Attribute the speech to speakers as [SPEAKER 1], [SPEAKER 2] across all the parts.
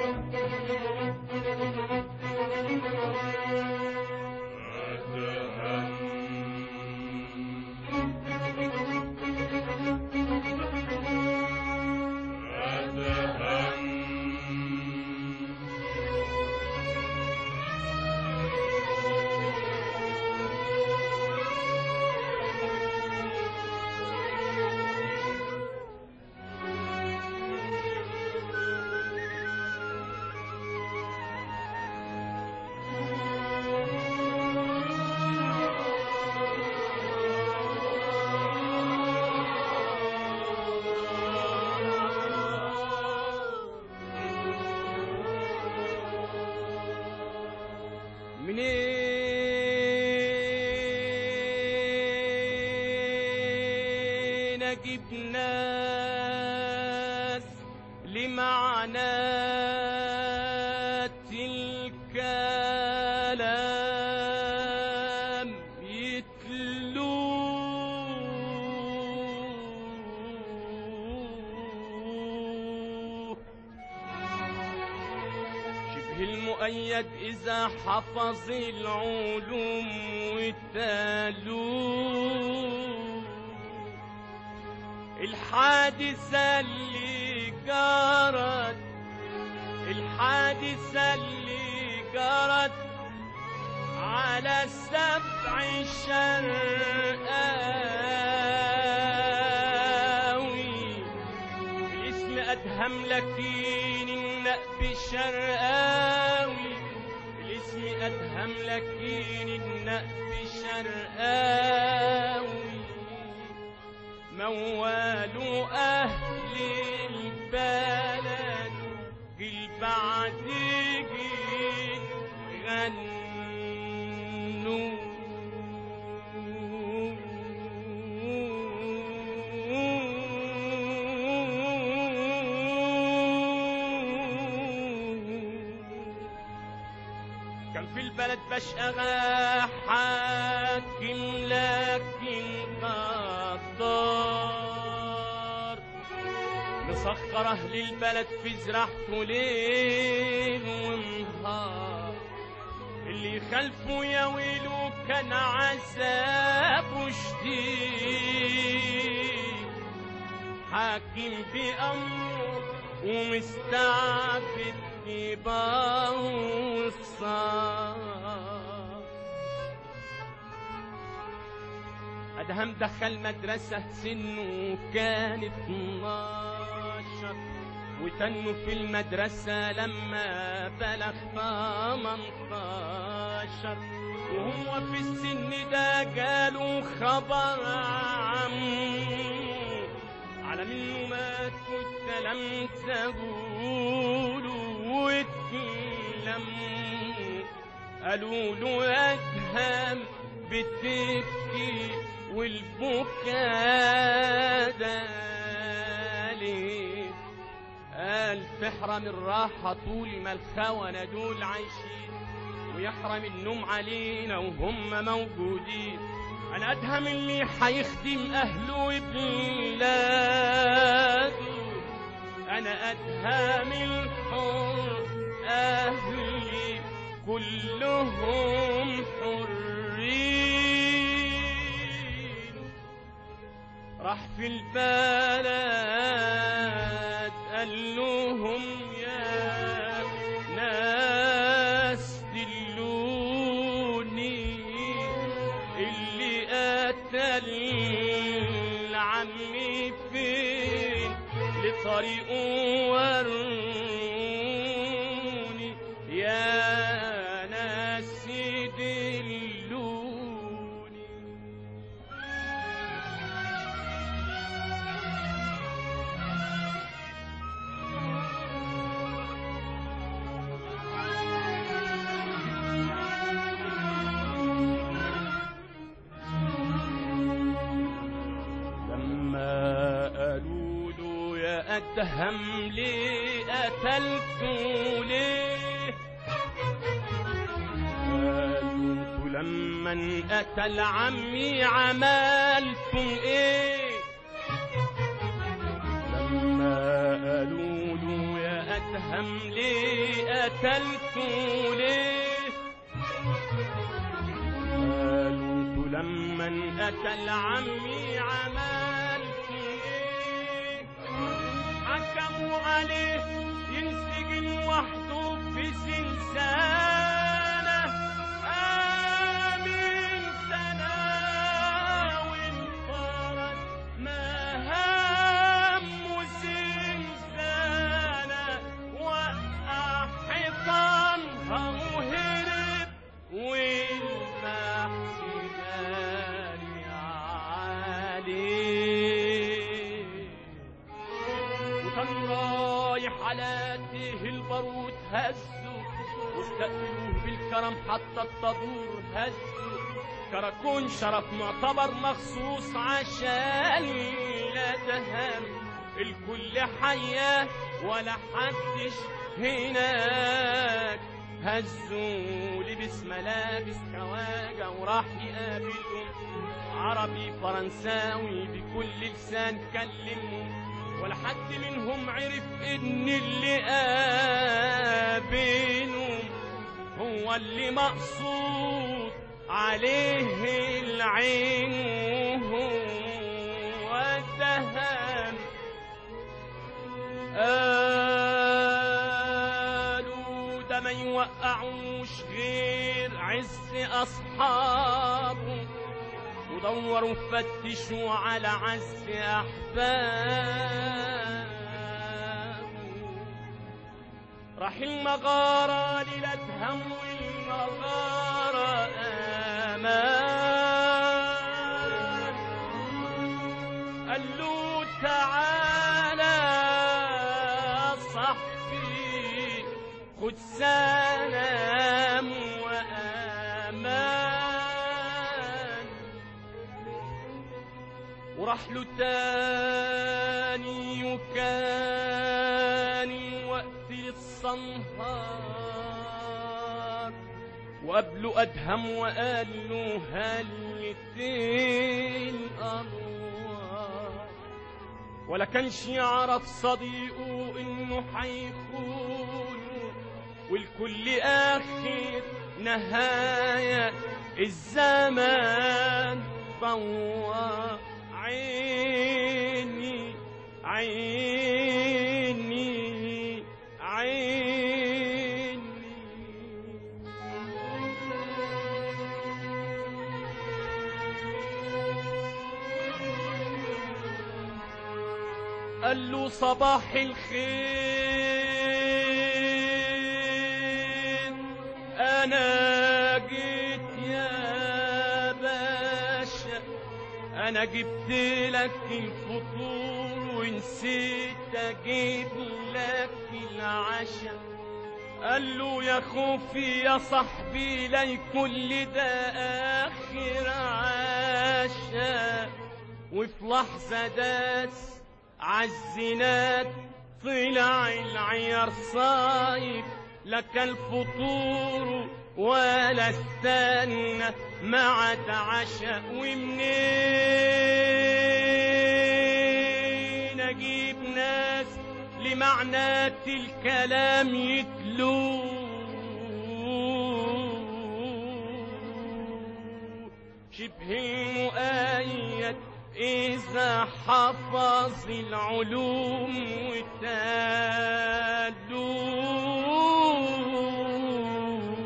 [SPEAKER 1] منين اجيب ناس لمعنات الكلام يتلوه شبه المؤيد إذا حفظ العلوم والتالوه الحادثة اللي جرت الحادثة اللي جرت على سبع شرقاوي الاسم أدهم لكن النقب شرقاوي الاسم أدهم لكن النقب شرقاوي موال أهل البلد جيل بعد جيل غنوا كان في البلد بشقى حاكم لكن غدار مسخر اهل البلد في زراعته ليل ونهار اللي خلفه يا ويله كان عذابه شديد حاكم بأمره ومستعبد بباو الصار أدهم دخل مدرسة سنه كان 12 وتنه في المدرسة لما بلغ 18 وهو في السن ده جاله خبر عم على منه مات والسلام تقولوا واتلموا قالوا له أدهم بتبكي والبكاء ده ليه قال تحرم الراحة طول ما الخونة دول عايشين ويحرم النوم علينا وهم موجودين انا ادهم اللي حيخدم اهله وبلاده انا ادهم الحر اهلي كلهم حرين راح في البلد قال لهم يا ناس دلوني اللي قتل عمي فين لطريقه وروني يا ناس دلوني لما قالوا له يا أدهم ليه قتلته ليه قالوا انتوا لما قتل عمي عملتم ايه لما قالوا له يا أدهم ليه قتلته ليه قالوا انتوا لما قتل عمي عملت ايه حكموا عليه ينسجن وحده في زنزانة آمن سنة وانفرد ما همه زنزانة وقع حيطانها وهرب والبحث جاري عليه وكان رايح على تيه البارود هزه واستقبلوه بالكرم حتى الطابور هزه كراكون شرف معتبر مخصوص عشان لا تهان الكل حياه ولا حدش هناك هزوا لبس ملابس خواجة وراح يقابلهم عربي فرنساوي بكل لسان كلمهم ولا حد منهم عرف ان اللي قابلهم هو اللي مقصود عليه العين وهو الدهان قالوا ده ما يوقعوش غير عز أصحابه ودوروا فتشوا على عز أحبابه راح المغارة ليلتهم والمغارة أمان قال له تعالى صاحبي خد سلام وأمان وراح له تاني وكان وقت الصنهار وقبله أدهم وقال له هلتين أنوار ولا كانش يعرف صديقه إنه حيخونه والكل آخر نهاية الزمان ضوى عيني عيني عيني قال له صباح الخير انا جيت يا باشا انا جبت لك الفطور ونسيت اجيب لك العشاء قال له يا خوفي يا صاحبي لا يكون لي ده اخر عشاء وفي لحظة داس عالزناد طلع العيار صايب لك الفطور ولا استنى مع عشاء ومنين اجيب ناس لمعنات الكلام يتلوه شبه مؤيد إذا حفظ العلوم وتالوه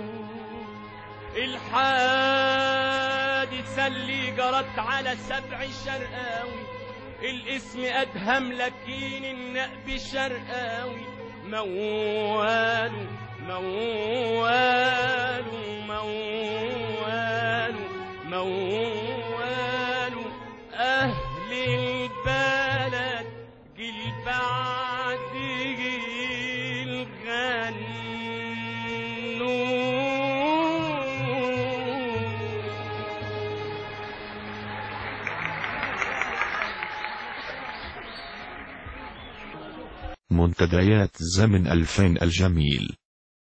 [SPEAKER 1] الحادثة اللي جرت على سبع شرقاوي الاسم أدهم لكن النقب شرقاوي موال موال موال موال أهل البلد جيل بعد جيل غنوا
[SPEAKER 2] منتديات زمن ألفين الجميل